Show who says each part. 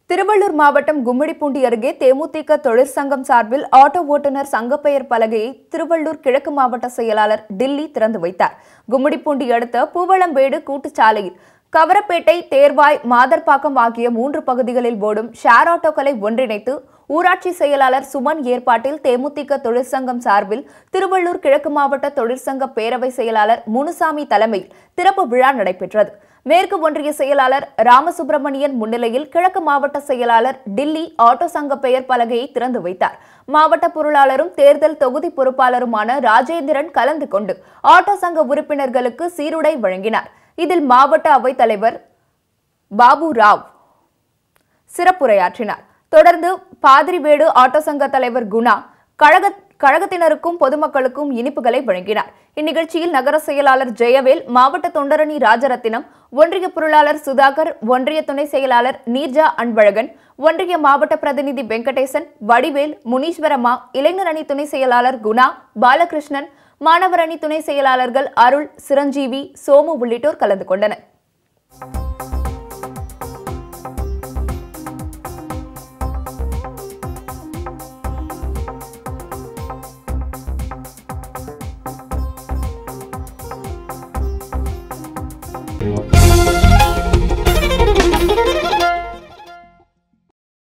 Speaker 1: திருவள்ளூர் மாவட்டம் கும்மிடிப்பூண்டி அருகே தேமுதிக தொழிற்சங்கம் சார்பில் ஆட்டோ ஓட்டுநர் சங்கப்பெயர் பலகையை திருவள்ளூர் கிழக்கு மாவட்ட செயலாளர் டில்லி திறந்து வைத்தார் கும்மிடிப்பூண்டி அடுத்த பூவளம்பேடு கூட்டுச்சாலையில் கவரப்பேட்டை தேர்வாய் மாதர்பாக்கம் ஆகிய மூன்று பகுதிகளில் ஓடும் ஷேர் ஆட்டோக்களை ஒன்றிணைத்து ஊராட்சி செயலாளர் சுமன் ஏற்பாட்டில் தேமுதிக தொழிற்சங்கம் சார்பில் திருவள்ளூர் கிழக்கு மாவட்ட தொழிற்சங்க பேரவை செயலாளர் முனுசாமி தலைமையில் திறப்பு விழா நடைபெற்றது மேற்கு ஒன்றிய செயலாளர் ராமசுப்பிரமணியன் முன்னிலையில் கிழக்கு மாவட்ட செயலாளர் டில்லி ஆட்டோ சங்க பெயர் பலகையை திறந்து வைத்தார் மாவட்ட பொருளாளரும் தேர்தல் தொகுதி பொறுப்பாளருமான ராஜேந்திரன் கலந்து கொண்டு ஆட்டோ சங்க உறுப்பினர்களுக்கு சீருடை வழங்கினார் இதில் மாவட்ட அவைத்தலைவர் பாபு ராவ் சிறப்புரையாற்றினார் தொடர்ந்து பாதிரிவேடு ஆட்டோ சங்க தலைவர் குணா கழக கழகத்தினருக்கும் பொதுமக்களுக்கும் இனிப்புகளை வழங்கினார் இந்நிகழ்ச்சியில் நகர செயலாளர் ஜெயவேல் மாவட்ட தொண்டரணி ராஜரத்தினம் ஒன்றிய பொருளாளர் சுதாகர் ஒன்றிய துணை செயலாளர் நீர்ஜா அன்பழகன் ஒன்றிய மாவட்ட பிரதிநிதி வெங்கடேசன் வடிவேல் முனீஸ்வரம்மா இளைஞர் அணி துணை செயலாளர் குணா பாலகிருஷ்ணன் மாணவர் அணி துணை செயலாளர்கள் அருள் சிரஞ்சீவி சோமு உள்ளிட்டோர் கலந்து கொண்டனர்